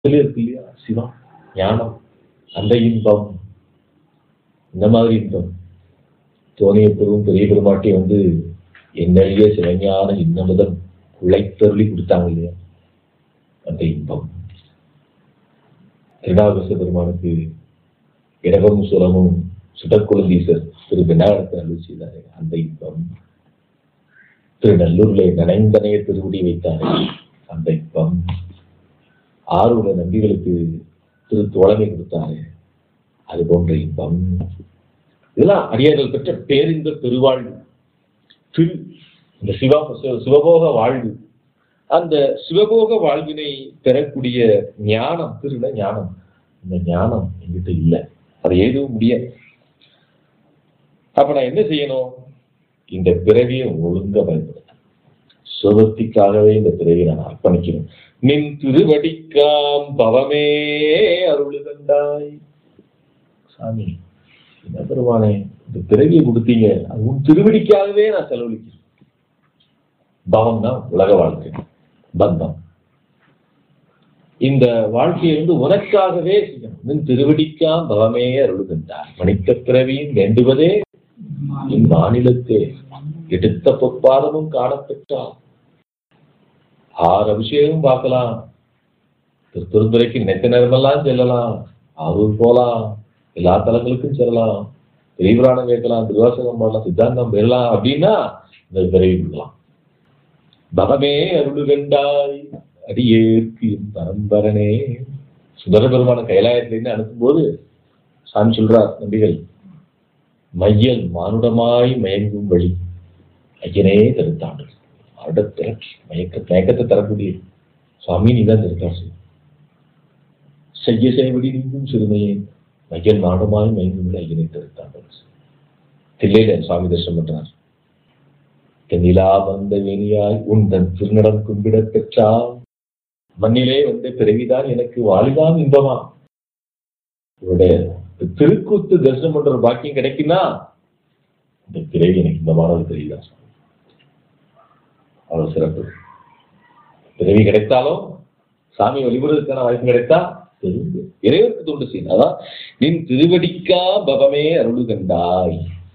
இதுல இருக்கு இல்லையா சிவம் ஞானம் அந்த இன்பம் இந்த மாதிரி இன்பம் தோணிய பெரும் பெரிய பெருமாட்டி வந்து என்னையே சிவஞான இன்னமுதன் உழைத்தருளி கொடுத்தாங்க இல்லையா அந்த இன்பம் திருநாவுக்கரசு பெருமானுக்கு இடமும் சுரமும் சுடக்குழந்தீசர் திரு பெண்ணாடத்தை அருள் செய்தாரே அந்த இன்பம் திரு நல்லூர்ல நனைந்தனைய திருவுடி வைத்தாரே அந்த இன்பம் ஆறுல நம்பிகளுக்கு திரு தோழமை கொடுத்தாரே அது போன்ற இன்பம் இதெல்லாம் அடியார்கள் பெற்ற பேரின்ப பெருவாழ்வு திரு இந்த சிவா சிவ- சிவபோக வாழ்வு அந்த சிவபோக வாழ்வினை பெறக்கூடிய ஞானம் திருட ஞானம் இந்த ஞானம் என்கிட்ட இல்லை அது எதுவும் முடியாது அப்ப நான் என்ன செய்யணும் இந்த பிறவியை ஒழுங்கா பயன்படுத்தணும் சுகத்திற்காகவே இந்த பிறவியை நான் அர்ப்பணிக்கணும் நின் திருவடிக்காம் பவமே அருளுகண்டாய் சாமி என்ன பெருமானே இந்த பிறவியை கொடுத்தீங்க அது உன் திருவடிக்காகவே நான் செலவழிக்கிறேன் பவம்னா உலக வாழ்க்கை பந்தம் இந்த வாழ்க்கையை வந்து உனக்காகவே செய்யணும் நின் திருவடிக்காம் பவமே அருளுகின்றார் மணிக்க பிறவியும் வேண்டுவதே இம்மாநிலத்தே எடுத்த பொற்பாதமும் காணப்பெற்றார் ஆறு அபிஷேகம் பார்க்கலாம் திருத்துறைக்கு நெத்த நேரமெல்லாம் செல்லலாம் அரூர் போலாம் எல்லா தலங்களுக்கும் செல்லலாம் பெரியபுராணம் கேட்கலாம் திருவாசகம் பண்ணலாம் சித்தாந்தம் பெறலாம் அப்படின்னா இந்த பிறவி கொடுக்கலாம் பகமே அருளுகண்டாய் அடியேற்கு என் பரம்பரனே சுந்தர பெருமான கைலாயத்திலிருந்து அனுப்பும்போது சாமி சொல்றார் நம்பிகள் மையல் மானுடமாய் மயங்கும் வழி ஐயனே தருத்தாண்டு அடுத்த மயக்க மயக்கத்தை தரக்கூடிய சுவாமி நீ தான் திருத்தார் செய்யும் செய்ய செய்வடி நீங்கும் சிறுமையே மையல் மானுடமாய் மயங்கும் வழி ஐயனே தருத்தாண்டு தில்லையில சுவாமி தரிசனம் பண்றார் தென்னிலா வந்த வேணியாய் உந்தன் திருநடம் கும்பிடப் பெற்றால் மண்ணிலே வந்த பிறவிதான் எனக்கு வாலிதான் இன்பமா இவருடைய திருக்கூத்து தரிசனம் பண்ற ஒரு பாக்கியம் கிடைக்குன்னா இந்த பிறவி எனக்கு இன்பமானது தெரியல அவ்வளவு சிறப்பு பிறவி கிடைத்தாலும் சாமி வழிபடுவதற்கான வாய்ப்பு கிடைத்தா தெரிந்து இறைவனுக்கு தொண்டு செய்யணும் அதான் நின் திருவடிக்கா பவமே அருள் கண்டாய்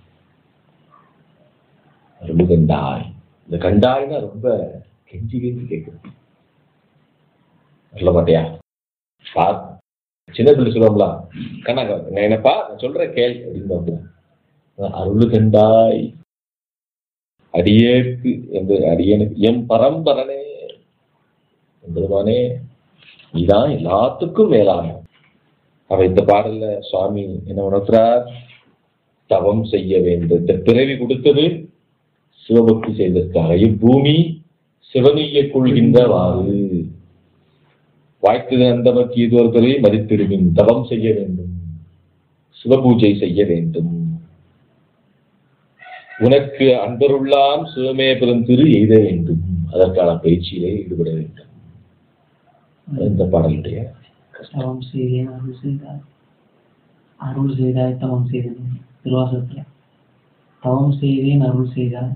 அருள் கண்டாய் இந்த கண்டாய்னா ரொம்ப கெஞ்சி கெஞ்சி கேட்குது சொல்ல மாட்டியா பா சின்ன பிள்ளை சொல்லுவாங்களா கண்ணா நான் என்னப்பா நான் சொல்றேன் கேள் அப்படின்னு அருள் கண்டாய் அடியேற்கு என்று அடியனுக்கு எம் பரம்பரனே என்பதுமானே நீதான் எல்லாத்துக்கும் மேலான அவ இந்த பாடல்ல சுவாமி என்ன உணர்த்துறார் தவம் செய்ய வேண்டும் இந்த பிறவி கொடுத்தது சிவபக்தி செய்ததற்காக இப்பூமி சிவனைய கொள்கின்றவாறு வாய்த்தது அந்தமக்கு இது ஒரு பிறவி மதித்திடுவின் தவம் செய்ய வேண்டும் சிவபூஜை செய்ய வேண்டும் உனக்கு அன்பருள்ளாம் சிவமே பெருந்திரு எய்த வேண்டும் அதற்கான பயிற்சியிலே ஈடுபட வேண்டும் அது இந்த பாடலுடைய தவம் செய்தேன் அருள் செய்தாய் அருள் செய்தாய் தவம் செய்தேன் திருவாசகத்துல தவம் செய்தேன் அருள் செய்தாய்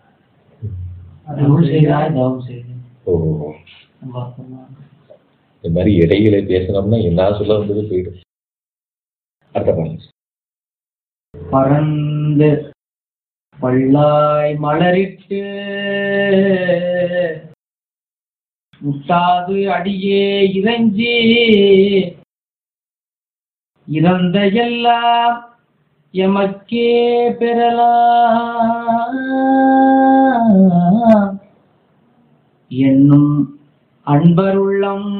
அருள் செய்தாய் தவம் செய்தேன் ஓ ரொம்ப அற்புதமா இருக்கு. இந்த மாதிரி இடையில பேசணும்னா என்ன சொல்ல வந்தது போயிடும் அடுத்த பாடல் பறந்து பல்லாய் மலரிட்டு முட்டாது அடியே இறைஞ்சி இறந்த எல்லாம் எமக்கே பெறலாம் என்னும் அன்பருள்ளம்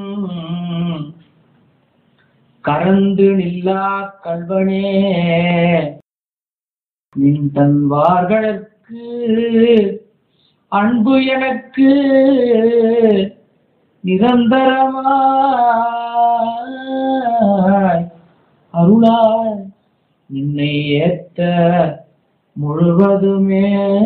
கறந்து நில்லா கல்வனே நின் தன்வார்களுக்கு அன்பு எனக்கு நிரந்தரமாய் அருளாய் நின்னை ஏத்த முழுவதுமே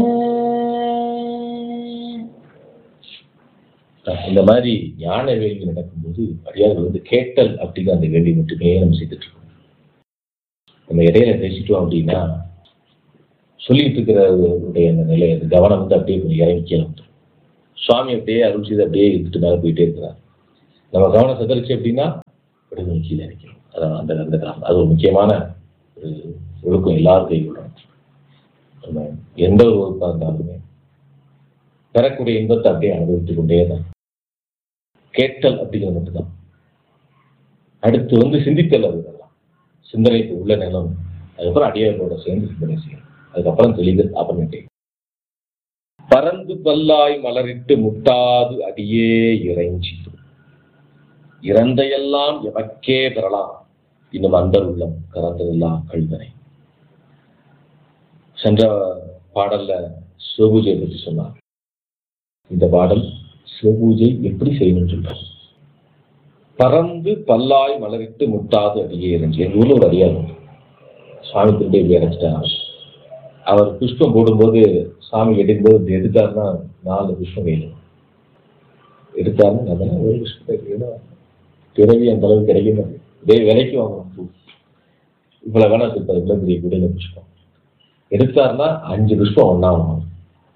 இந்த மாதிரி ஞான வேள்வி நடக்கும்போது அடியார்கள் வந்து கேட்டல் அப்படிங்கிற அந்த வேள்வி மட்டுமே நம்ம செய்துட்டு இருக்கோம் நம்ம இடையில பேசிட்டோம் அப்படின்னா சொல்லிட்டு இருக்கிறவருடைய அந்த நிலை அந்த கவனம் வந்து அப்படியே கொஞ்சம் இறங்கி கீழே வந்துடும் சுவாமி அப்படியே அருள் செய்து அப்படியே இருந்துட்டு மேலே போயிட்டே இருக்கிறார் நம்ம கவனம் சிதறிச்சு அப்படின்னா விடுதலை கீழே இறக்கிறோம் அதான் அந்த அந்த காரணம் அது ஒரு முக்கியமான ஒரு ஒழுக்கம் எல்லாரும் கைவிடணும் நம்ம எந்த ஒரு ஒழுக்கம் இருந்தாலுமே பெறக்கூடிய இன்பத்தை அப்படியே அனுபவித்துக் கொண்டே தான் கேட்டல் அப்படிங்கிறது மட்டும்தான் அடுத்து வந்து சிந்தித்தல் அது இதெல்லாம் சிந்தனைக்கு உள்ள நிலம் அதுக்கப்புறம் அடியார்களோட சேர்ந்து சிந்தனை செய்யணும் அதுக்கப்புறம் தெளிவு அப்புறமேட்டே பறந்து பல்லாய் மலரிட்டு முட்டாது அடியே இறைஞ்சி இறந்தையெல்லாம் எமக்கே பெறலாம் இன்னும் அந்தர் உள்ளம் கறந்ததெல்லாம் கழுதனை சென்ற பாடல்ல சிவபூஜையை பற்றி சொன்னார் இந்த பாடல் சிவபூஜை எப்படி செய்யணும்னு சொல்றார் பறந்து பல்லாய் மலரிட்டு முட்டாது அடியே இறைஞ்சி எங்க ஊர்ல ஒரு அடியார் உண்டு. சுவாமி திரும்பி இப்படி அடைச்சிட்டாங்க அவர் புஷ்பம் போடும்போது சாமி எடுக்கும்போது இப்படி எடுத்தாருன்னா நாலு புஷ்பம் வேணும் எடுத்தாருன்னா அதெல்லாம் ஒரு புஷ்பத்தை வேணும் பிறவி அந்த அளவுக்கு கிடைக்கும் இதே விலைக்கு வாங்கணும் பூ இவ்வளவு வேணா சொல்றாரு இவ்வளவு பெரிய குடையில புஷ்பம் எடுத்தாருன்னா அஞ்சு புஷ்பம் ஒண்ணா வாங்கணும்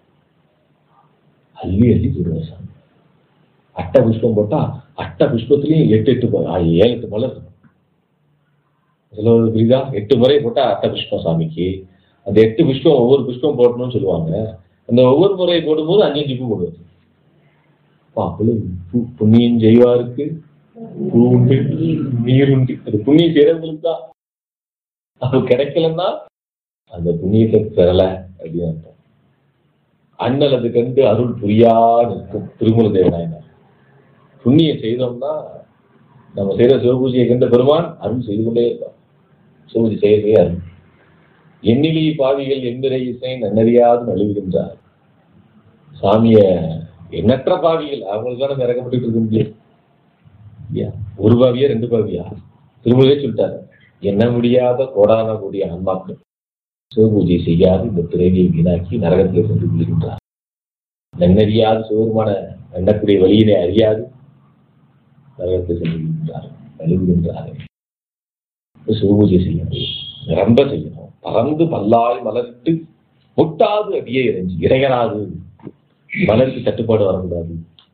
அள்ளி அள்ளி போடுவார் சாமி அட்டை புஷ்பம் போட்டா அட்டை புஷ்பத்துலயும் எட்டு எட்டு ப- ஆ, ஏழு எட்டு மலர் இருக்கும் இதுல ஒரு புரியுதா எட்டு முறை போட்டா அட்டை புஷ்பம் சாமிக்கு அந்த எட்டு புஷ்பம் ஒவ்வொரு புஷ்பம் போடணும்னு சொல்லுவாங்க அந்த ஒவ்வொரு முறை போடும்போது அஞ்சு அஞ்சு பூ போடுவது அப்பா, அவ்வளவு பூ புண்ணியம் செய்வாருக்கு பூ உண்டு நீர் உண்டு அது புண்ணியம் செய்யறவங்களுக்கு தான் அது கிடைக்கலன்னா அந்த புண்ணியத்தை பெறல அப்படின்னு அர்த்தம் அண்ணல் அது கண்டு அருள் புரியா நிற்கும் திருமூல தேவனாயினார் புண்ணியம் செய்தோம்னா நம்ம செய்யற சிவபூஜையை கண்ட பெருமான் அருள் செய்து கொண்டே இருப்பான் சிவபூஜை செய்ய செய்ய அருள் எண்ணிலி பாவிகள் எண்ணிறை இசை நன்னறியாது நழுவுகின்றார் சாமிய எண்ணற்ற பாவிகள் அவங்களுக்கான இறக்கப்பட்டு இருக்க முடியாது இல்லையா? ஒரு பாவியா ரெண்டு பாவியா திருமூலே சொல்லிட்டாரு எண்ண முடியாத கோடான கூடிய ஆன்மாக்கள் சிவபூஜை செய்யாது இந்த பிறவியை வீணாக்கி நரகத்திலே கொண்டு விழுகின்றார் நன்னறியாது சிவருமான எண்ணக்கூடிய வழியினை அறியாது நரகத்தை சென்று விழுகின்றார் நழுவுகின்றார் சிவபூஜை செய்யணும் நிரம்ப செய்யணும் பறந்து பல்லாய் மலர்த்து முட்டாது அடியே இறைஞ்சி இறையராது மலருக்கு தட்டுப்பாடு வரக்கூடாது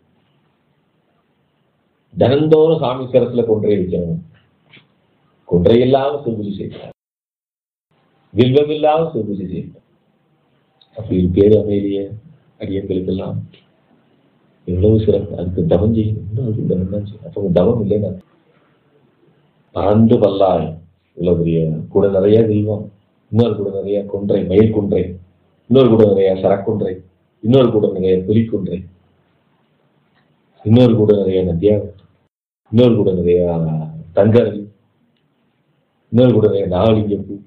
தினந்தோறும் சாமி சிரத்துல கொன்றை வைக்கணும் கொன்றை இல்லாம சிவபூஜை செய்யணும் வில்வம் இல்லாம சிவபூஜை செய்யணும் அப்படி ஒரு பேரு அமைதிய அடியங்களுக்கெல்லாம் எவ்வளவு சிறப்பு அதுக்கு தவம் செய்யணும் இன்னும் அதுக்கு தவம் தான் செய்யணும் அப்போ தவம் இல்லைன்னா பறந்து பல்லாய் இவ்வளவு பெரிய கூட நிறைய தெய்வம் இன்னொரு கூட நிறைய கொன்றை மயில் கொன்றை இன்னொரு கூட நிறைய சரக்கொன்றை இன்னொரு கூட நிறைய புலிக்கொன்றை இன்னொரு கூட நிறைய நதியா இன்னொரு கூட நிறைய தங்கரவி இன்னொரு கூட நிறைய நாகலிங்கம் பூ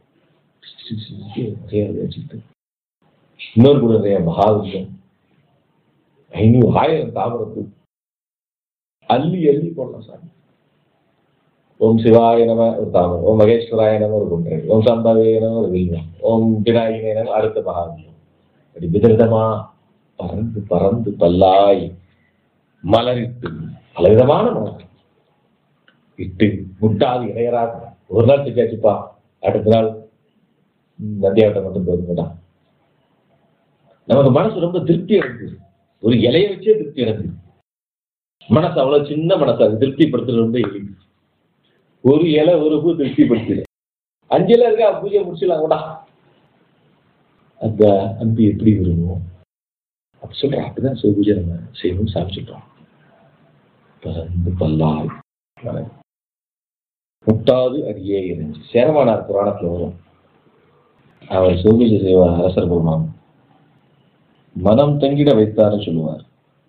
நிறைய வச்சுக்கிட்டு இன்னொரு கூட நிறைய மகாலிங்கம் ஐநூறு ஆயிரம் தாமரப்பூ அள்ளி அள்ளி போடலாம் சாமி ஓம் சிவாய நம ஒரு தாமரம் ஓம் மகேஸ்வராய நம ஒரு குன்றை ஓம் சம்பவே நம ஒரு வில்வம் ஓம் விநாயகனே நம அடுத்த மகாவியம் அப்படி விதவிதமா பறந்து பறந்து பல்லாய் மலரிட்டு பலவிதமான மலர் இட்டு முட்டாது இடையராது ஒரு நாள் செஞ்சாச்சுப்பா அடுத்த நாள் ம், நந்தியாவட்டம் மட்டும் போதுங்கடா நமக்கு மனசு ரொம்ப திருப்தி அடைஞ்சு ஒரு இலைய வச்சே திருப்தி அடைஞ்சு மனசு அவ்வளவு சின்ன மனசு அது திருப்திப்படுத்துறது ரொம்ப எளிது ஒரு இலை ஒரு பூ திருப்திப்படுத்திடு அஞ்சு இலை இருக்கா பூஜை முடிச்சிடலாம் கூட அந்த அன்பு எப்படி விரும்புவோம் அப்படி சொல்றோம் அப்படிதான் சிவ பூஜை நம்ம செய்யணும்னு சாமி சொல்றோம் பறந்து பல்லாய் மலர். முட்டாது அடியே இறைஞ்சி சேரமானார் புராணத்துல வரும் அவர் சிவபூஜை செய்வார் அரசர் பெருமான் மனம் தங்கிட வைத்தார்னு சொல்லுவார்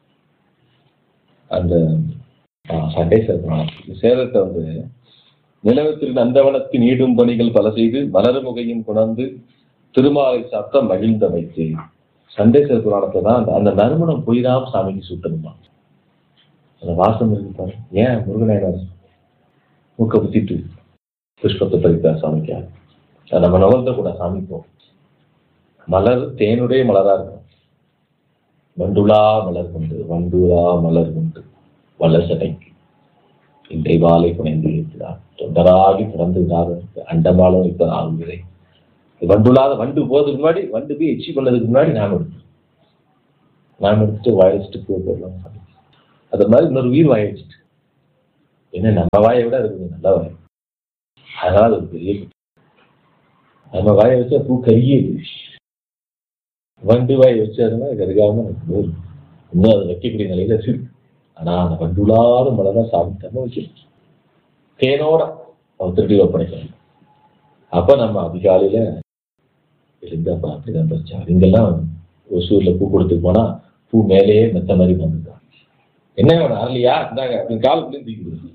அந்த ஆ, சண்டேஸ்வர புராணம் சேரத்தை வந்து நிலவத்திற்கு நந்தவனத்தின் ஈடும் பணிகள் பல செய்து மலர்முகையும் குணர்ந்து திருமாலை சாப்பிட்ட மகிழ்ந்த வைத்து சண்டேஸ்வர புராணத்தை தான் அந்த அந்த நறுமணம் போயிடாம சாமிக்கு சூட்டணுமா அந்த வாசம் இருக்கு பாரு ஏன் முருகநாயனார் மூக்க குத்திட்டு புஷ்பத்தை பறித்தார் சாமிக்காக அது நம்ம நுகர்ந்த கூட சாமிப்போம் மலர் தேனுடைய மலரா இருக்கும் வண்டுலா மலர் கொண்டு வண்டுலா மலர் கொண்டு வளசடைக்கு இன்றை வாழை புனைந்து இருக்கிறார் தொண்டராகி பிறந்து அண்டமாலும் இப்ப ஆகுகிறே வண்டுலாத வண்டு போறதுக்கு முன்னாடி வண்டு போய் எச்சி பண்ணதுக்கு முன்னாடி நாம் எடுத்தோம் நாம் எடுத்துட்டு வாய வச்சுட்டு பூ போடலாம் அது மாதிரி இன்னொரு உயிர் வாய வச்சுட்டு என்ன நம்ம வாயை விட இருக்குது நல்ல வாய் அதனால அது ஒரு பெரிய குற்றம். நம்ம வாயை வச்சா பூ கருகியது வண்டு வாயை வச்சதுன்னா கருகாம நமக்கு நூறு. இன்னும் அதை வைக்கக்கூடிய நிலையில இருக்கு ஆனா அந்த வண்டுலாத மலை தான் சாமி தம்ம வைக்கணும் தேனோட அவன் திருடி ஒப்படைக்கணும் அப்ப நம்ம அதிகாலையில எழுந்து அப்ப அப்படிதான் பறிச்சா இங்கெல்லாம் ஒசூர்ல பூ கொடுத்துட்டு போனா பூ மேலேயே மெத்த மாதிரி வந்துருக்கான் என்ன வேணும் அரளியா இந்தாங்க அப்படின்னு காலுக்குள்ளேயும் தூக்கி கொடுக்கு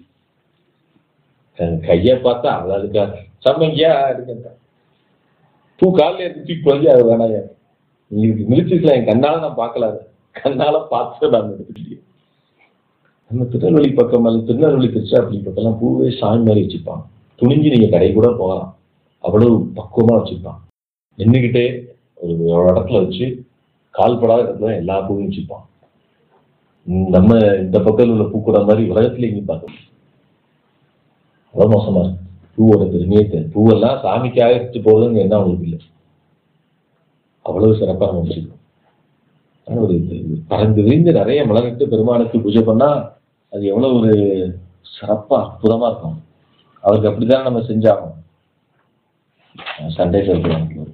கையை பார்த்தா அவ்வளோ இருக்கா சம்மங்கியா இருக்குங்க பூ காலில் இருந்து தூக்கி போய் அது வேணாயா நீங்க மிளிச்சிருக்கலாம் என் கண்ணால நான் பார்க்கல அதை. கண்ணால பார்த்து நான் எடுத்துக்கிட்டேன் நம்ம திருநெல்வேலி பக்கம் அல்லது திருநெல்வேலி திருச்சிராப்பள்ளி பக்கம்லாம் பூவே சாமி மாதிரி வச்சுப்பான் துணிஞ்சு நீங்க கடை கூட போகலாம் அவ்வளவு பக்குவமா வச்சுப்பான் நின்றுக்கிட்டே ஒரு ஒரு இடத்துல வச்சு கால் படாத இடத்துல எல்லா பூவையும் வச்சுப்பான் ம், நம்ம இந்த பக்கத்தில் உள்ள பூக்கூட மாதிரி உலகத்துல எங்கேயும் பார்க்க முடியாது. அவ்வளவு மோசமா இருக்கு பூவோட பெருமையே தெரியும் பூவெல்லாம் சாமிக்காக எடுத்து போகுதுங்க என்ன அவங்களுக்கு இல்லை அவ்வளவு சிறப்பாக நம்ம வச்சுக்கணும் ஆனா ஒரு இது இது பறந்து விரிந்து நிறைய மலரிட்டு பெருமானுக்கு பூஜை பண்ணா அது எவ்வளவு ஒரு சிறப்பா அற்புதமா இருக்கும் அவருக்கு அப்படித்தானே நம்ம செஞ்சாகணும் சண்டை சொல்றாங்க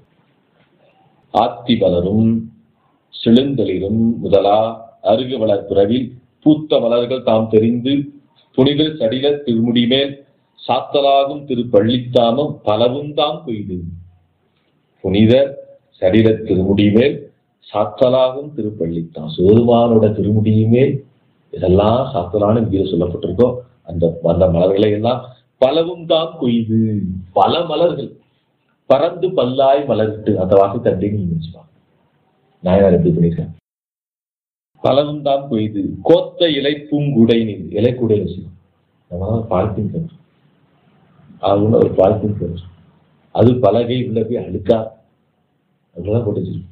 ஆத்தி மலரும் செழுந்தளிரும் முதலா அருகு வளர் பிறவில் பூத்த மலர்கள் தாம் தெரிந்து புனிதர் சடில திருமுடி மேல் சாத்தலாகும் திரு பள்ளித்தாமம் பலவும் தாம் கொய்து புனிதர் சடில திருமுடி மேல் சாத்தலாகும் திருப்பள்ளித்தான் சிவருமானோட திருமுடியுமே இதெல்லாம் சாத்தலான கீழே சொல்லப்பட்டிருக்கோ அந்த அந்த மலர்களை எல்லாம் பலவும் தான் கொய்து பல மலர்கள் பறந்து பல்லாய் மலர்ட்டு அந்த வாசத்தை அப்படியே நீங்க வச்சுப்பாங்க நாயனார் எப்படி பண்ணியிருக்கேன் பலவும் தான் கொய்து கோத்த இலை பூங்குடை நீர் இலை கூடை வச்சுக்கணும் நம்ம பாலித்தீன் கன்று அது ஒண்ணு ஒரு பாலித்தீன் கன்று அது பலகை உள்ள போய் அழுக்கா அதெல்லாம் போட்டு வச்சிருக்கோம்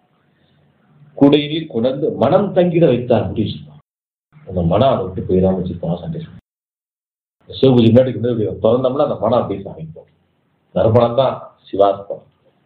கூடை நீர் கொணர்ந்து மனம் தங்கிட வைத்தார் அப்படி வச்சிருப்பான் அந்த மனம் அதை விட்டு போயிடாம வச்சிருப்பான் சண்டை சிவபூஜை முன்னாடி கொண்டு போய் இப்படி திறந்தோம்னா அந்த மனம் அப்படியே சாமிப்போம் நறுமணம் தான் சிவாஸ்பம்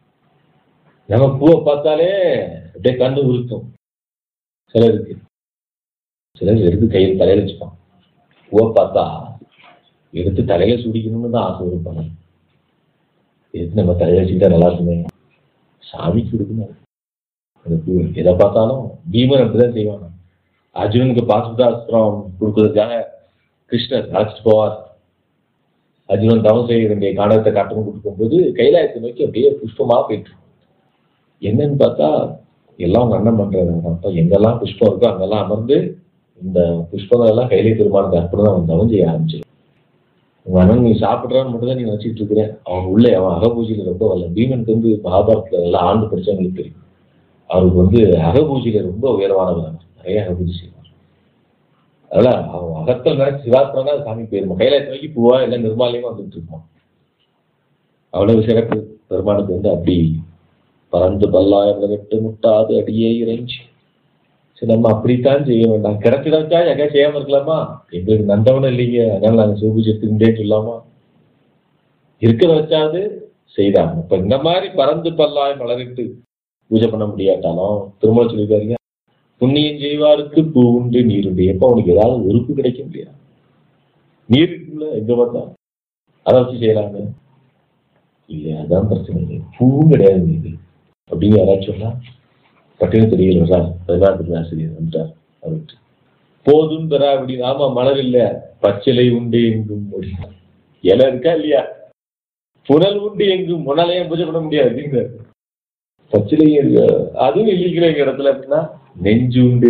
நம்ம பூவை பார்த்தாலே அப்படியே கண்ணு உறுத்தும் சிலருக்கு சிலர் எடுத்து கையில் தலையில வச்சுப்பான் பூவை பார்த்தா எடுத்து தலையில சுடிக்கணும்னு தான் ஆசை இருப்பாங்க எடுத்து நம்ம தலையில வச்சுக்கிட்டா நல்லா இருக்குமே சாமிக்கு கொடுக்கணும் அந்த பூ எதை பார்த்தாலும் பீமன் அப்படிதான் செய்வாங்க அர்ஜுனனுக்கு பாசுதாஸ்திரம் கொடுக்கறதுக்காக கிருஷ்ணர் அழைச்சிட்டு போவார் அர்ஜுனன் தவம் செய்ய வேண்டிய காணகத்தை காட்டணும் கொடுக்கும்போது கைலாயத்தை நோக்கி அப்படியே புஷ்பமா போயிட்டு இருக்கும். என்னன்னு பார்த்தா எல்லாம் உங்க அண்ணன் பண்றாங்க அப்ப எங்கெல்லாம் புஷ்பம் இருக்கோ அங்கெல்லாம் அமர்ந்து இந்த புஷ்பங்கள் எல்லாம் கையிலே திருமானது அப்புறம் அவன் தவம் செய்ய ஆரம்பிச்சிடும் உங்க அண்ணன் நீ சாப்பிட்றான்னு மட்டும் தான் நீ வச்சுட்டு இருக்கிற அவன் உள்ளே அவன் அகபூஜையில ரொம்ப வரல பீமனுக்கு வந்து மகாபாரத்துல எல்லாம் ஆண்டு படிச்சவங்களுக்கு தெரியும் அவருக்கு வந்து அகபூஜையில ரொம்ப உயர்வானவர் நிறைய அகபூஜை செய்வார் அதனால அவன் அகத்தில் நினைச்சு சிவாத்திரம்னா சாமி போயிருமா கைலாயத்தை நோக்கி பூவா எல்லாம் நிர்மாலயமா வந்துட்டு இருப்பான் அவ்வளவு சிறப்பு பெருமானுக்கு வந்து அப்படி பறந்து பல்லாயிரம் விட்டு முட்டாது அடியே இறைஞ்சி சரி நம்ம அப்படித்தான் செய்ய வேண்டாம் கிடைச்சிடாச்சா எங்க செய்யாம இருக்கலாமா எங்களுக்கு நந்தவனும் இல்லைங்க அதனால நாங்க சிவபூஜை எடுத்துக்கிட்டே சொல்லாமா இருக்கிறத வச்சாது செய்தாங்க இப்ப இந்த மாதிரி பறந்து பல்லாய் மலரிட்டு பூஜை பண்ண முடியாட்டாலும் திருமணம் சொல்லியிருக்காருங்க புண்ணியம் செய்வாருக்கு பூ உண்டு நீர் உண்டு எப்ப அவனுக்கு ஏதாவது உறுப்பு கிடைக்க முடியாது நீர் இருக்குல்ல எங்க பார்த்தா அதை வச்சு செய்யலாங்க இல்லையா அதான் பிரச்சனை இல்லை பூவும் கிடையாது இது அப்படின்னு யாராச்சும் சொன்னா பட்டினம் தெரியல சார் பதினாறு ஆசிரியர் வந்துட்டார் அவர்கிட்ட போதும் தரா அப்படின்னு ஆமா மலர் இல்ல பச்சிலை உண்டு எங்கும் முடியும் இலை இருக்கா இல்லையா புனல் உண்டு எங்கும் முன்னாலேயே பூஜை பண்ண முடியாது அப்படிங்கிறார் பச்சிலையும் இருக்கு அதுவும் இல்லைங்கிற எங்க இடத்துல அப்படின்னா நெஞ்சு உண்டு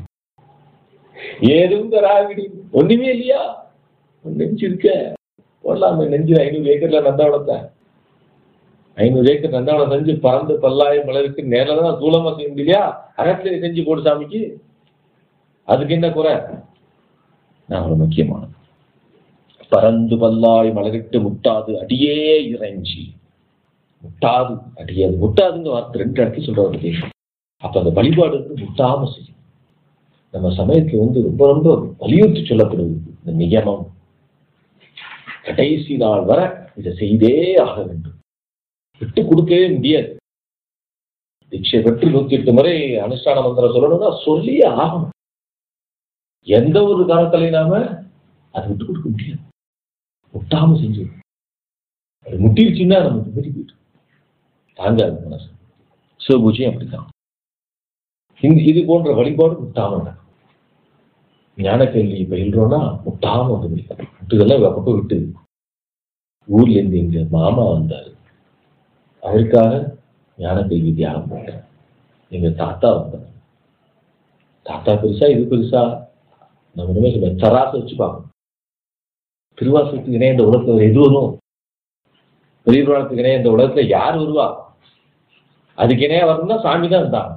ஏதும் தராவிடி ஒண்ணுமே இல்லையா ஒரு நெஞ்சு இருக்க போடலாமே நெஞ்சு ஐநூறு ஏக்கர்ல நந்தாவளத்தை ஐநூறு ஏக்கர் நந்தாவளம் செஞ்சு பறந்து பல்லாயிரம் மலருக்கு நேரில் தான் சூலமா செய்ய முடியலையா அகத்துல செஞ்சு போடு சாமிக்கு அதுக்கு என்ன குறை நான் ஒரு முக்கியமானது பறந்து பல்லாய் மலரிட்டு முட்டாது அடியே இறைஞ்சி முட்டாது அடியாது முட்டாதுங்க வார்த்தை ரெண்டு இடத்துல சொல்றாரு பார்த்தீங்களா? அப்ப அந்த வழிபாடு வந்து முட்டாம செய்யும் நம்ம சமயத்துல வந்து ரொம்ப ரொம்ப வலியுறுத்தி சொல்லப்படுது இந்த நியமம் கடைசி நாள் வரை இதை செய்தே ஆக வேண்டும் விட்டு கொடுக்கவே முடியாது தீட்சை பெற்று நூத்தி எட்டு முறை அனுஷ்டான மந்திரம் சொல்லணும்னா சொல்லியே ஆகணும் எந்த ஒரு காலத்திலையும் நாம அதை விட்டு கொடுக்க முடியாது முட்டாம செஞ்சு அது முட்டிருச்சுன்னா நமக்கு மீறி போயிட்டு தாங்காது மனசு சிவபூஜையும் அப்படித்தான் இந்த இது போன்ற வழிபாடு முட்டாம நடக்கும் ஞான கேள்வி பயில்றோம்னா முட்டாம வந்து முடியும் முட்டுதெல்லாம் அப்பப்போ விட்டு ஊர்ல இருந்து எங்க மாமா வந்தாரு அவருக்காக ஞான கேள்வி தியானம் பண்றேன் எங்க தாத்தா வந்தார் தாத்தா பெருசா இது பெருசா நம்ம இனிமே சொல்ல தராசை வச்சு பார்க்கணும் திருவாசகத்துக்கு இணைய இந்த உலகத்துல வேற எது வரும் பெரிய புராணத்துக்கு இணைய இந்த உலகத்துல யார் வருவா அதுக்கு இணையா வரணும்னா சாமி தான் இருந்தாங்க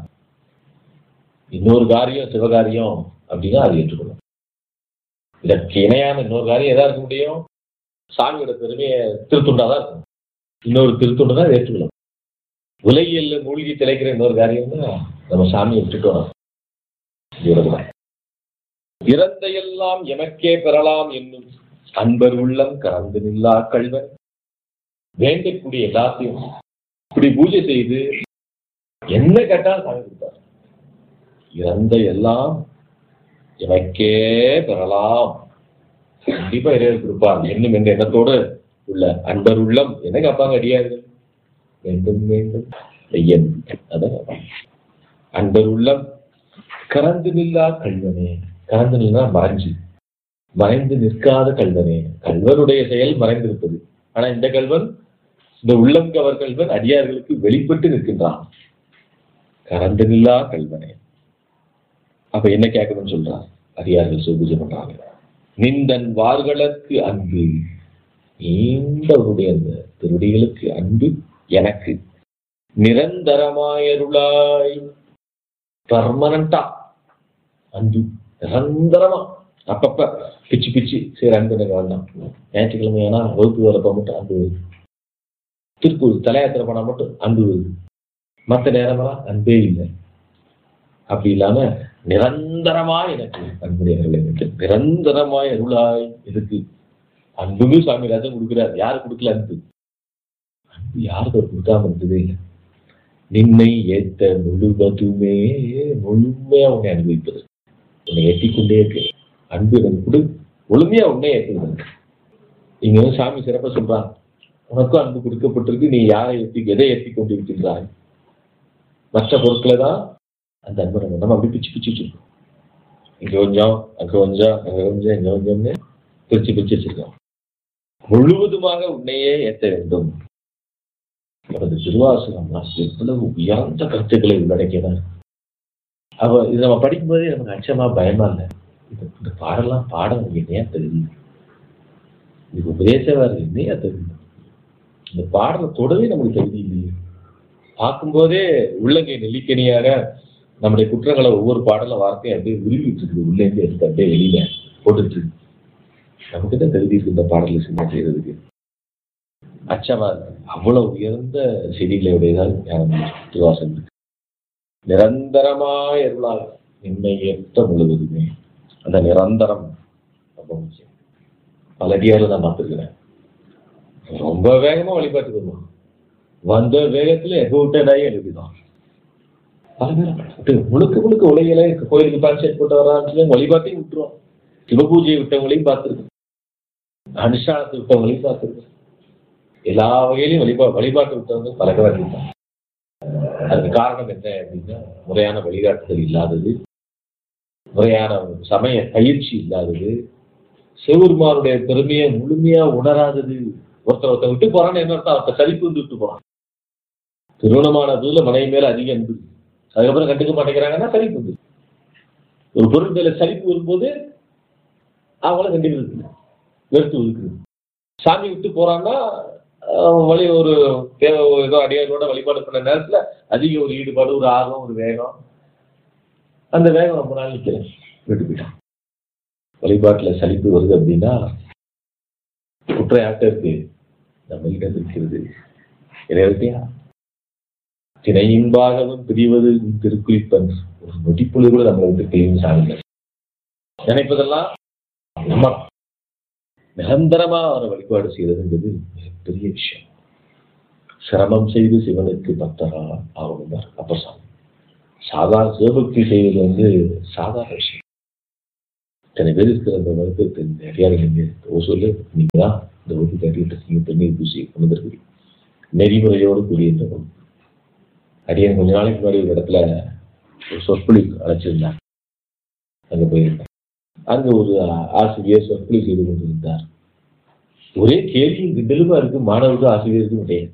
இன்னொரு காரியம் சிவகாரியம் அப்படின்னா அது ஏற்றுக்கணும் இதற்கு இணையான இன்னொரு காரியம் எதா இருக்க முடியும் சாமியோட பெருமையை திருத்துண்டா தான் இருக்கும் இன்னொரு திருத்துண்டு தான் ஏற்றுக்கணும் உலகியல்ல மூழ்கி திளைக்கிற இன்னொரு காரியம்னா நம்ம சாமியை விட்டுட்டோம் இவர்தான் இறந்த எல்லாம் எமக்கே பெறலாம் என்னும் அன்பர் உள்ளம் கறந்து நில்லா கல்வன் வேண்டக்கூடிய எல்லாத்தையும் இப்படி பூஜை செய்து என்ன கேட்டாலும் சாமி கொடுத்தார் இறந்த எல்லாம் எமக்கே பெறலாம் கண்டிப்பா இறைவர் கொடுப்பார் என்னும் என்ற எண்ணத்தோடு உள்ள அன்பர் உள்ளம் என்ன கேட்பாங்க அடியார்கள் வேண்டும் வேண்டும் ஐயன் அதான் கேட்பாங்க. அன்பர் உள்ளம் கறந்து நில்லா கல்வனே கறந்து நில்லா மறைஞ்சு மறைந்து நிற்காத கல்வனே கல்வனுடைய செயல் மறைந்திருப்பது ஆனா இந்த கல்வன் இந்த உள்ளம் கவர் கல்வன் அடியார்களுக்கு வெளிப்பட்டு நிற்கின்றான் கறந்து நில்லா கல்வனே அப்ப என்ன கேட்கணும்னு சொல்றான் அடியார்கள் சிவபூஜை பண்றாங்க நிந்தன் வார்களுக்கு அன்பு நீண்டவருடைய அந்த திருடிகளுக்கு அன்பு எனக்கு நிரந்தரமாயருளாய் பர்மனண்டா அன்பு நிரந்தரமா அப்பப்ப பிச்சு பிச்சு சரி அன்பு எனக்கு வேண்டாம் ஞாயிற்றுக்கிழமை ஆனா வகுப்பு வரப்ப மட்டும் அன்பு வருது திருப்பூர் தலையாத்திரை போனா மட்டும் அன்பு வருது மற்ற நேரமெல்லாம் அன்பே இல்லை அப்படி இல்லாம நிரந்தரமா எனக்கு அன்புடையவர்கள் எனக்கு நிரந்தரமாய் அருளாய் இருக்கு அன்புமே சுவாமி ராஜன் கொடுக்கிறார் யாரு கொடுக்கல அன்பு அன்பு யாருக்கு அவர் கொடுக்காம இருந்ததே இல்லை நின்னை ஏத்த முழுவதுமே முழுமையா உன்னை அனுபவிப்பது உன்னை ஏற்றிக்கொண்டே இருக்கு அன்பு எனக்கு கொடு முழுமையா உன்னை ஏற்றுகிறது இங்க வந்து சாமி சிறப்பா சொல்றான் உனக்கும் அன்பு கொடுக்கப்பட்டிருக்கு நீ யாரை ஏற்றி எதை ஏற்றி கொண்டிருக்கின்றாய் மற்ற பொருட்களை தான் அந்த அன்பை நம்ம நம்ம அப்படி பிச்சு பிச்சு வச்சிருக்கோம் இங்க கொஞ்சம் அங்க கொஞ்சம் அங்க கொஞ்சம் இங்க கொஞ்சம்னு பிரிச்சு பிரிச்சு வச்சிருக்கோம் முழுவதுமாக உன்னையே ஏற்ற வேண்டும் அவரது திருவாசகம்லாம் எவ்வளவு உயர்ந்த கருத்துக்களை உள்ளடக்கியதான் அவ இது நம்ம படிக்கும்போதே நமக்கு அச்சமா பயமா இல்லை இது இந்த பாடலாம் பாட நமக்கு என்னையா தெரியுது இது உபதேசமா இருக்கு என்னையா தெரியுது இந்த பாடலை தொடவே நமக்கு தகுதி இல்லையே பார்க்கும்போதே உள்ளங்கை நெல்லிக்கனியாக நம்முடைய குற்றங்களை ஒவ்வொரு பாடல வார்த்தையும் அப்படியே உருவிட்டு இருக்குது உள்ளேருந்து எடுத்து அப்படியே வெளியில போட்டுட்டு இருக்கு நமக்கு தான் தகுதி இருக்கு இந்த பாடலை சின்ன செய்யறதுக்கு அச்சமா இருக்கு அவ்வளவு உயர்ந்த செடிகளை உடையதால் ஞானம் திருவாசம் இருக்கு நிரந்தரமாய் அருளால் என்னை ஏற்ற முழுவதுமே அந்த நிரந்தரம் ரொம்ப முக்கியம் பல அடியாரில் நான் பார்த்துருக்கிறேன் ரொம்ப வேகமா வழிபாட்டுக்கு வருவான் வந்த வேகத்துல எகவுட்டட் ஆகி எழுதிதான் பல பேர் முழுக்க முழுக்க உலகில கோயிலுக்கு பான்செட் போட்டு வரான்னு வழிபாட்டையும் விட்டுருவோம் சிவபூஜையை விட்டவங்களையும் பார்த்துருக்கோம் அனுஷ்டானத்தை விட்டவங்களையும் பார்த்துருக்கோம் எல்லா வகையிலையும் வழிபா வழிபாட்டை விட்டவங்க பல பேர் இருக்காங்க அதுக்கு காரணம் என்ன அப்படின்னா முறையான வழிகாட்டுதல் இல்லாதது முறையான சமய பயிற்சி இல்லாதது சிவபெருமானுடைய பெருமையை முழுமையா உணராதது ஒருத்தர் ஒருத்தர் விட்டு போறான்னு என்ன அர்த்தம் ஒருத்தர் சலிப்பு வந்து விட்டு போறான் திருமணமான புதுல மனைவி மேல அதிக அன்பு அதுக்கப்புறம் கண்டுக்க மாட்டேங்கிறாங்கன்னா சலிப்பு வந்து ஒரு பொருள் மேல சலிப்பு வரும்போது அவங்கள கண்டுக்கிறது வெறுத்து ஒதுக்குது சாமி விட்டு போறான்னா ஆஹ் வழி ஒரு தேவை ஏதோ அடியாரோட வழிபாடு பண்ண நேரத்துல அதிக ஒரு ஈடுபாடு ஒரு ஆர்வம் ஒரு வேகம் அந்த வேகம் ரொம்ப நாள் நிற்கிறேன் விட்டு போயிட்டான் வழிபாட்டுல சலிப்பு வருது அப்படின்னா குற்றம் யார்கிட்ட இருக்கு நம்மளிடம் இருக்கிறது இறைவத்தையா திணையின்பாகவும் பிரிவது திருக்குறிப்பன் ஒரு நொடிப்பொழுது கூட நம்மளை விட்டு பிரியும் சாமிகள் நினைப்பதெல்லாம் நம்ம நிரந்தரமா அவரை வழிபாடு செய்யறதுங்கிறது மிகப்பெரிய விஷயம் சிரமம் செய்து சிவனுக்கு பக்தரா ஆகணும் அப்ப சாமி சாதாரண சிவபக்தி செய்வது வந்து சாதாரண விஷயம் இத்தனை பேர் இருக்கிற அந்த வகுப்பு இந்த அடியார் நீங்க ஓசூர்ல நீங்க தான் இந்த வகுப்பு கட்டிட்டு இருக்கீங்க தண்ணீர் பூசி கொண்டு வந்திருக்கீங்க நெறிமுறையோடு கூடிய இந்த வகுப்பு அடியான் கொஞ்ச நாளைக்கு முன்னாடி ஒரு இடத்துல ஒரு சொற்பொழிவு அழைச்சிருந்தார் அங்க போயிருந்தேன் அங்க ஒரு ஆசிரியர் சொற்பொழிவு செய்து கொண்டிருந்தார் ஒரே கேள்வியும் கிண்டலுமா இருக்கு மாணவருக்கும் ஆசிரியருக்கும் கிடையாது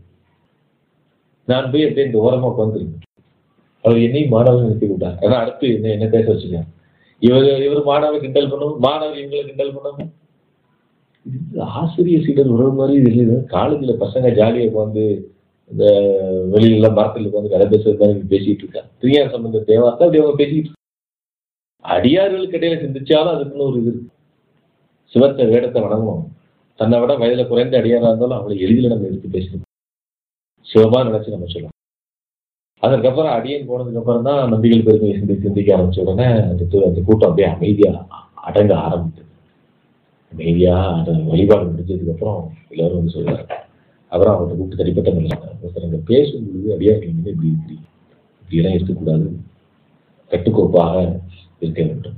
நான் போய் அப்படியே இந்த ஓரமா உட்காந்துருக்கேன் அவர் என்னையும் மாணவன் நிறுத்தி விட்டார் ஏன்னா அடுத்து என்ன என்ன பேச வச்சுருக்காங்க இவர் இவர் மாணவர் கிண்டல் பண்ணணும் மாணவர் இவங்களை கிண்டல் பண்ணணும் இது ஆசிரியர் சீடர் உறவு மாதிரி இது காலேஜ்ல பசங்க ஜாலியா உட்காந்து இந்த வெளியில மரத்துல உட்காந்து கதை பேசுறது மாதிரி பேசிட்டு இருக்காங்க பிரியார் சம்பந்த தேவார்த்தா அப்படி அவங்க பேசிட்டு இருக்காங்க. அடியார்களுக்கு இடையில சிந்திச்சாலும் அதுக்குன்னு ஒரு இது இருக்கு சிவத்தை வேடத்தை வணங்குவோம் தன்னை விட வயதுல குறைந்த அடியாரா இருந்தாலும் அவங்களை எளிதில் நம்ம எடுத்து பேசணும் சிவமா நினைச்சு நம்ம சொல்லலாம் அதற்கப்புறம் அடியன் போனதுக்கு அப்புறம் தான் நம்பிகள் பெருமையை சிந்தி சிந்திக்க ஆரம்பிச்ச உடனே அந்த து- அந்த கூட்டம் அப்படியே அமைதியா அடங்க ஆரம்பித்தது அமைதியா அந்த வழிபாடு முடிஞ்சதுக்கு அப்புறம் எல்லாரும் வந்து சொல்றாங்க அப்புறம் அவர்கிட்ட கூப்பிட்டு தனிப்பட்ட முறையில் ஒருத்தர் அங்கே பேசும்பொழுது அடியார்கள் வந்து இப்படி இப்படி இப்படியெல்லாம் இருக்கக்கூடாது கட்டுக்கோப்பாக இருக்க வேண்டும்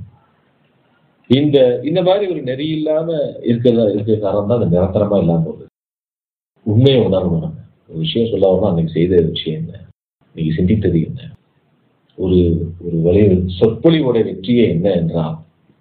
இந்த இந்த மாதிரி ஒரு நெறி இல்லாம இருக்கிறதா இருக்கிற காரணம் தான் அந்த நிரந்தரமா இல்லாம போகுது உண்மையை உணரணும் நம்ம ஒரு விஷயம் சொல்ல வரணும் அன்னைக்கு செய்த விஷயம் என்ன இன்னைக்கு சிந்தித்தது என்ன ஒரு ஒரு வழி சொற்பொழிவோட வெற்றியே என்ன என்றால்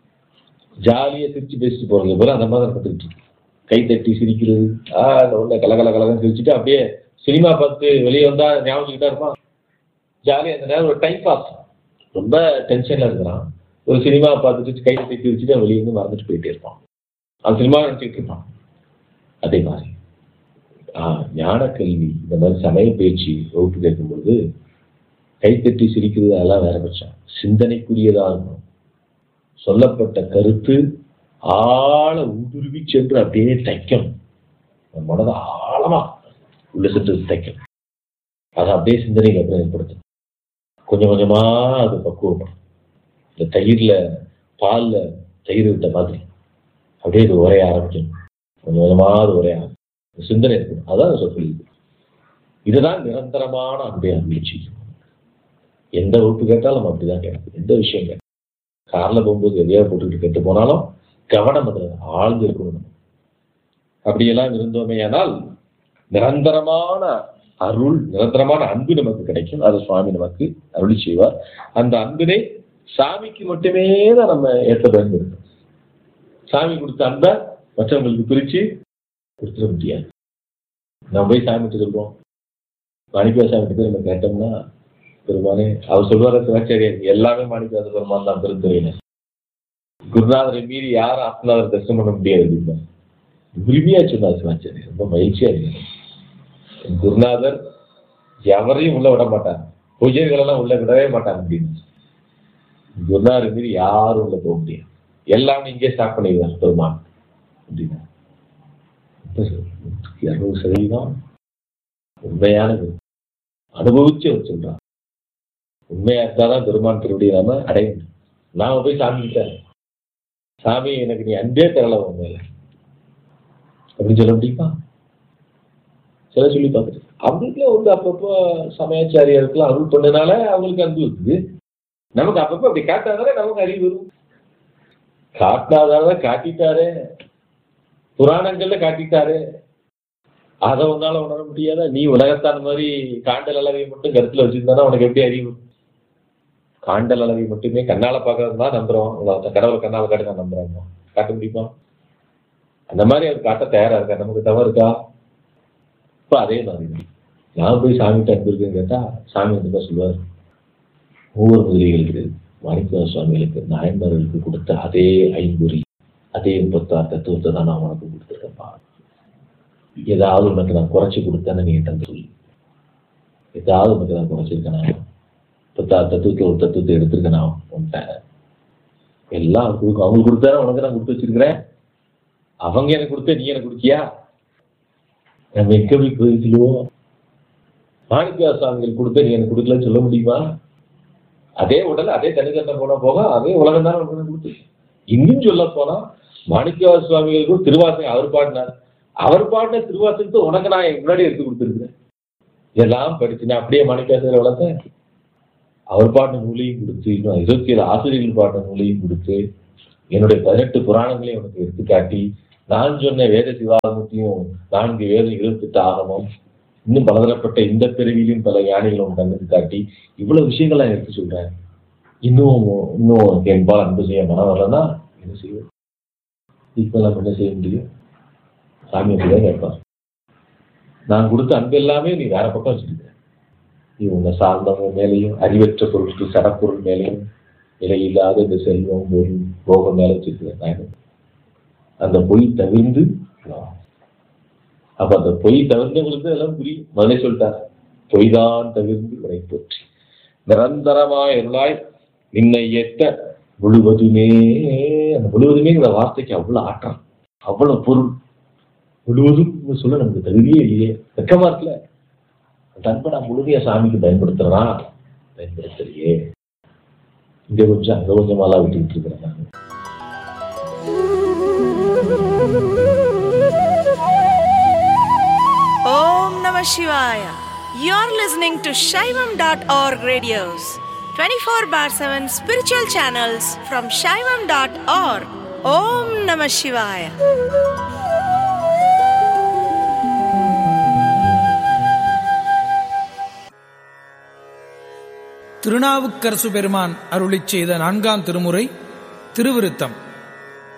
ஜாலியா சிரிச்சு பேசிட்டு போறது போல அந்த மாதிரி கத்துக்கிட்டு இருக்கு கை தட்டி சிரிக்கிறது ஆ அந்த உள்ள கலகல கலகன்னு சிரிச்சுட்டு அப்படியே சினிமா பார்த்து வெளியே வந்தா ஞாபகம் இருப்பான் ஜாலியா அந்த நேரம் ஒரு டைம் பாஸ் ரொம்ப டென்ஷன்ல இருக்கிறான் ஒரு சினிமா பார்த்துட்டு கை தட்டி சிரிச்சுட்டு வெளியே வந்து மறந்துட்டு போயிட்டே இருப்பான் அந்த சினிமா நினைச்சிட்டு இருப்பான் அதே மாதிரி ஆஹ் ஞான கல்வி இந்த மாதிரி சமய பேச்சு வகுப்பு கேட்கும்பொழுது கைத்தட்டி சிரிக்கிறது அதெல்லாம் வேற பட்சம் சிந்தனைக்குரியதா இருக்கணும் சொல்லப்பட்ட கருத்து ஆழ ஊடுருவி சென்று அப்படியே தைக்கணும் நம்ம மனதை ஆழமா உள்ள சென்று தைக்கணும் அதை அப்படியே சிந்தனைக்கு அப்புறம் ஏற்படுத்தணும் கொஞ்சம் கொஞ்சமா அது பக்குவப்படும் இந்த தயிர்ல பால்ல தயிர் விட்ட மாதிரி அப்படியே இது உரைய ஆரம்பிக்கணும் கொஞ்சம் கொஞ்சமா அது உரைய ஆரம்பிக்கும் இந்த சிந்தனை இருக்கணும் அதான் சொற்பொழிவு இதுதான் நிரந்தரமான அன்பை அருளிச்சி எந்த வகுப்பு கேட்டாலும் நம்ம அப்படிதான் கேட்கும் எந்த விஷயம் கேட்கும் கார்ல போகும்போது எதையா போட்டுக்கிட்டு கேட்டு போனாலும் கவனம் அதுல ஆழ்ந்து இருக்கணும் நம்ம. அப்படியெல்லாம் இருந்தோமே ஆனால் நிரந்தரமான அருள் நிரந்தரமான அன்பு நமக்கு கிடைக்கும் அது சுவாமி நமக்கு அருளி செய்வார் அந்த அன்பினை சாமிக்கு மட்டுமே தான் நம்ம ஏற்ற பயன்படுத்தணும் சாமி கொடுத்த அன்பை மற்றவங்களுக்கு பிரிச்சு கொடுத்துட முடியாது நம்ம போய் சாமி கிட்ட சொல்றோம் மாணிக்கவா சாமி கிட்ட போய் நம்ம கேட்டோம்னா பெருமானே அவர் சொல்வார சிவாச்சாரியர் எல்லாமே மாணிக்கவாச பெருமான் தான் பெருந்துறையினர் குருநாதரை மீறி யாரும் ஆத்மநாதர் தரிசனம் பண்ண முடியாது அப்படின்னா உரிமையா சொன்னார் சிவாச்சாரியர் ரொம்ப மகிழ்ச்சியா இருக்கு குருநாதர் எவரையும் உள்ள விட மாட்டாங்க பூஜைகள் எல்லாம் உள்ள விடவே மாட்டாங்க அப்படின்னு குருநாதர் மீறி யாரும் உள்ள போக முடியாது எல்லாமே இங்கே ஸ்டார்ட் பண்ணிடுவார் பெருமான் அப்படின்னா இருநூறு சதவீதம் உண்மையானது அனுபவிச்சு அவர் சொல்றான் உண்மையா இருந்தாதான் பெருமான் திருவடியை நாம அடைய முடியும் நாம போய் சாமி கிட்ட சாமி எனக்கு நீ அன்பே தரல உண்மையில அப்படின்னு சொல்ல முடியுமா சில சொல்லி பார்த்துட்டு அவங்களுக்குலாம் வந்து அப்பப்போ சமயாச்சாரியருக்குலாம் அருள் பண்ணனால அவங்களுக்கு அன்பு இருக்குது நமக்கு அப்பப்போ அப்படி காட்டாதானே நமக்கு அறிவு வரும் காட்டினாதான காட்டிட்டாரே புராணங்கள்ல காட்டிட்டாரு அதை உன்னால உணர முடியாதா நீ உலகத்தான் மாதிரி காண்டல் அளவை மட்டும் கருத்துல வச்சிருந்தானா உனக்கு எப்படி அறிவு காண்டல் அளவை மட்டுமே கண்ணால பார்க்கறது தான் நம்புறோம் உலகத்தை கடவுள் கண்ணால காட்டி தான் நம்புறாங்க காட்ட முடியுமா அந்த மாதிரி அவர் காட்ட தயாரா இருக்கா நமக்கு தவறு இருக்கா இப்ப அதே மாதிரி தான். நான் போய் சாமிகிட்ட அன்பு இருக்குன்னு கேட்டா சாமி வந்து தான் சொல்லுவார் ஒவ்வொரு முதலிகளுக்கு மாணிக்க சுவாமிகளுக்கு நாயன்மார்களுக்கு கொடுத்த அதே ஐம்பொறி அதே முப்பத்தாறு தத்துவத்தை தான் நான் உனக்கு கொடுத்துருக்கேன்ப்பா ஏதாவது உனக்கு நான் குறைச்சி கொடுத்தேன்னு நீ என்கிட்ட சொல்லு ஏதாவது உனக்கு நான் குறைச்சிருக்கேனா முப்பத்தாறு தத்துவத்தில் ஒரு தத்துவத்தை எடுத்திருக்கேன் நான் உன்கிட்ட எல்லாம் அவங்களுக்கு கொடுக்க- அவங்களுக்கு கொடுத்தா உனக்கு நான் கொடுத்து வச்சிருக்கிறேன் அவங்க எனக்கு கொடுத்த நீ எனக்கு கொடுத்தியா நம்ம எங்க போய் போய் சொல்லுவோம் மாணிக்கா சுவாமிகள் கொடுத்த நீ எனக்கு கொடுக்கலன்னு சொல்ல முடியுமா அதே உடல் அதே தனித்தன்மை போனா போக அதே உலகம் தானே உனக்கு கொடுத்து இன்னும் சொல்ல போனா மாணிக்கவாச சுவாமிகளுக்கும் திருவாசகம் அவர் பாடினார் அவர் பாடின திருவாசகத்தை உனக்கு நான் என் முன்னாடி எடுத்து கொடுத்துருக்கிறேன் இதெல்லாம் படிச்சு நான் அப்படியே மாணிக்காசர் வளர்த்தேன் அவர் பாடின நூலையும் கொடுத்து இன்னும் இருபத்தி ஏழு ஆசிரியர்கள் பாடின நூலையும் கொடுத்து என்னுடைய பதினெட்டு புராணங்களையும் உனக்கு எடுத்துக்காட்டி நான் சொன்ன வேத சிவாகமத்தையும் நான்கு வேதம் இருபத்தெட்டு ஆகமம் இன்னும் பலதரப்பட்ட இந்த பிறவியிலும் பல ஞானிகளும் கண்ணுக்கு காட்டி இவ்வளவு விஷயங்களை நான் எடுத்து சொல்றேன் இன்னும் இன்னும் என்பால் அன்பு செய்ய மனம் வரலன்னா என்ன செய்வோம் இப்ப நம்ம என்ன செய்ய முடியும் சாமி அப்படிதான் கேட்பார் நான் கொடுத்த அன்பு எல்லாமே நீ வேற பக்கம் வச்சிருக்க நீ உன்னை சார்ந்தவங்க மேலேயும் அறிவற்ற பொருட்கள் சடப்பொருள் மேலேயும் விலையில்லாத இந்த செல்வம் பொருள் போகம் மேல வச்சிருக்கிறேன் நான் அந்த பொய் தவிர்ந்து வா. அப்ப அந்த பொய் தவிர்ந்தவங்களுக்கு எல்லாம் புரியும் முதலே சொல்லிட்டார் பொய் தான் தவிர்ந்து உரை போற்றி நிரந்தரமாய் அருளாய் நின்னை ஏற்ற முழுவதுமே அந்த முழுவதுமேங்கிற வார்த்தைக்கு அவ்வளவு ஆற்றம் அவ்வளவு பொருள் முழுவதும் சொல்ல நமக்கு தகுதியே இல்லையே வெக்கமா இருக்குல்ல அந்த அன்பை நான் முழுமையா சாமிக்கு பயன்படுத்துறேனா பயன்படுத்தலையே இங்க கொஞ்சம் அங்க கொஞ்சமாலாம் விட்டுக்கிட்டு இருக்கிறேன் நான் Om Namah Shivaya. You're listening to Shaivam.org radios, 24 bar 7 spiritual channels from Shaivam.org. Om Namah Shivaya. Thirunavukkarasu பெருமான் அருளிச் செய்த நான்காம் திருமுறை திருவிருத்தம்